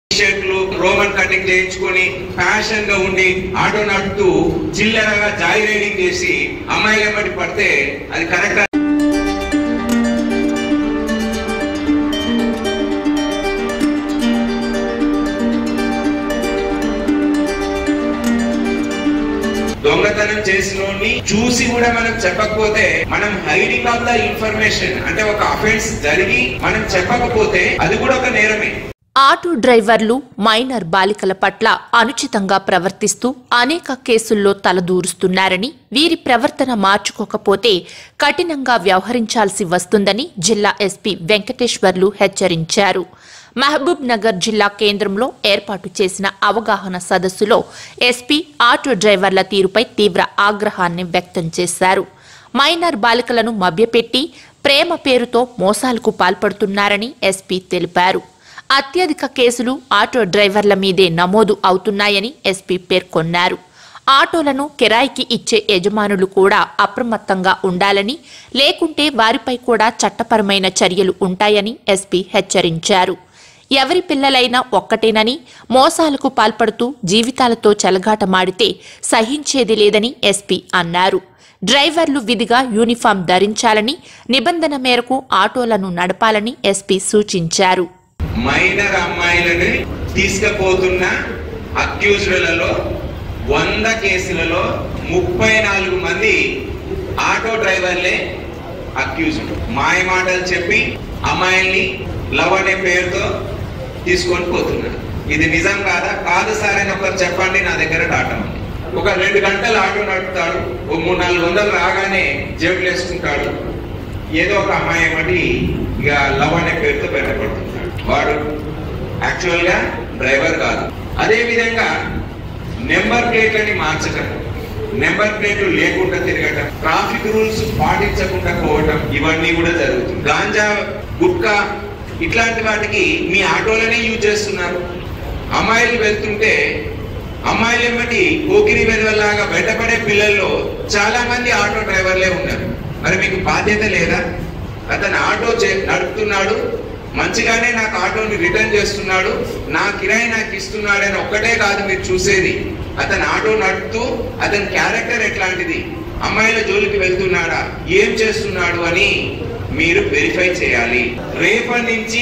షర్ట్లు Roman cutting చేయించుకొని fashion గా ఉండి ఆటో నడుపుతూ చిల్లరగా జాయ్ రైడింగ్ చేసి అమ్మాయిలు ఎమ్మటి పడితే అది కరెక్ట్ దొంగతనం చేసినోడిని చూసి కూడా మనం చెప్పకపోతే మనం హైడింగ్ ఆఫ్ ద ఇన్ఫర్మేషన్ అంటే ఒక అఫెన్స్ జరిగి మనం చెప్పకపోతే అది కూడా ఒక నేరమే ఆటో డ్రైవర్లు మైనర్ బాలికల పట్ల అనుచితంగా ప్రవర్తిస్తూ అనేక కేసుల్లో తలదూరుస్తున్నారని వీరి ప్రవర్తన మార్చుకోకపోతే కఠినంగా వ్యవహరించాల్సి వస్తుందని జిల్లా ఎస్పీ వెంకటేశ్వర్లు హెచ్చరించారు మహబూబ్ నగర్ జిల్లా కేంద్రంలో ఏర్పాటు చేసిన అవగాహన సదస్సులో ఎస్పీ ఆటో డ్రైవర్ల తీరుపై తీవ్ర ఆగ్రహాన్ని వ్యక్తం చేశారు మైనర్ బాలికలను మభ్యపెట్టి ప్రేమ పేరుతో మోసాలకు పాల్పడుతున్నారని ఎస్పీ తెలిపారు అత్యధిక కేసులు ఆటో డ్రైవర్ల మీదే నమోదు అవుతున్నాయని ఎస్పీ పేర్కొన్నారు ఆటోలను కిరాయికి ఇచ్చే యజమానులు కూడా అప్రమత్తంగా ఉండాలని లేకుంటే వారిపై కూడా చట్టపరమైన చర్యలు ఉంటాయని ఎస్పీ హెచ్చరించారు ఎవరి పిల్లలైనా ఒక్కటేనని మోసాలకు పాల్పడుతూ జీవితాలతో చెలగాటమాడితే సహించేది లేదని ఎస్పీ అన్నారు డ్రైవర్లు విధిగా యూనిఫామ్ ధరించాలని నిబంధన మేరకు ఆటోలను నడపాలని ఎస్పీ సూచించారు మైనర్ అమ్మాయిలని తీసుకుపోతున్న అక్యూజ్డ్లలో వంద కేసులలో ముప్పై నాలుగు మంది ఆటో డ్రైవర్లే అక్యూజ్డ్ మాయ మాటలు చెప్పి అమ్మాయిల్ని లవ్ అనే పేరుతో తీసుకొని పోతున్నారు ఇది నిజం కాదా కాదు సార్ అని ఒకరు చెప్పండి నా దగ్గర డాటా ఉంది ఒక రెండు గంటలు ఆటో నడుపుతాడు ఓ మూడు నాలుగు వందలు రాగానే జేబులు వేసుకుంటాడు ఏదో ఒక అమ్మాయి ఏమటి ఇక లవ్ అనే పేరుతో బయటపడుతుంటాడు వాడు యాక్చువల్ గా డ్రైవర్ కాదు అదే విధంగా నెంబర్ ప్లేట్లని మార్చటం నెంబర్ ప్లేట్లు లేకుండా తిరగటం ట్రాఫిక్ రూల్స్ పాటించకుండా పోవటం ఇవన్నీ కూడా జరుగుతుంది గాంజా గుట్కా ఇట్లాంటి వాటికి మీ ఆటోలనే యూజ్ చేస్తున్నారు అమ్మాయిలు వెళ్తుంటే అమ్మాయిలు ఏమిటి కోకిరి వెదవల్లాగా వెంటపడే పిల్లల్లో చాలా మంది ఆటో డ్రైవర్లే ఉన్నారు మరి మీకు బాధ్యత లేదా అతను ఆటో చే- నడుపుతున్నాడు మంచిగానే నాకు ఆటోని రిటర్న్ చేస్తున్నాడు నా కిరాయి నాకు ఇస్తున్నాడు అని ఒక్కటే కాదు మీరు చూసేది అతను ఆటో నడుపుతూ అతని క్యారెక్టర్ ఎట్లాంటిది అమ్మాయిల జోలికి వెళ్తున్నాడా ఏం చేస్తున్నాడు అని మీరు వెరిఫై చేయాలి రేపటి నుంచి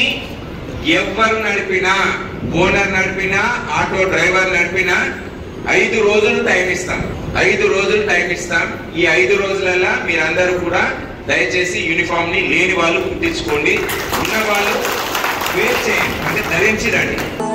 ఎవ్వరు నడిపినా ఓనర్ నడిపినా ఆటో డ్రైవర్ నడిపినా ఐదు రోజులు టైం ఇస్తాం ఐదు రోజులు టైం ఇస్తాం ఈ ఐదు రోజులలో మీరందరూ కూడా దయచేసి యూనిఫామ్ ని లేని వాళ్ళు కుట్టించుకోండి ఉన్న వాళ్ళు వేర్ చేయండి అంటే ధరించి రండి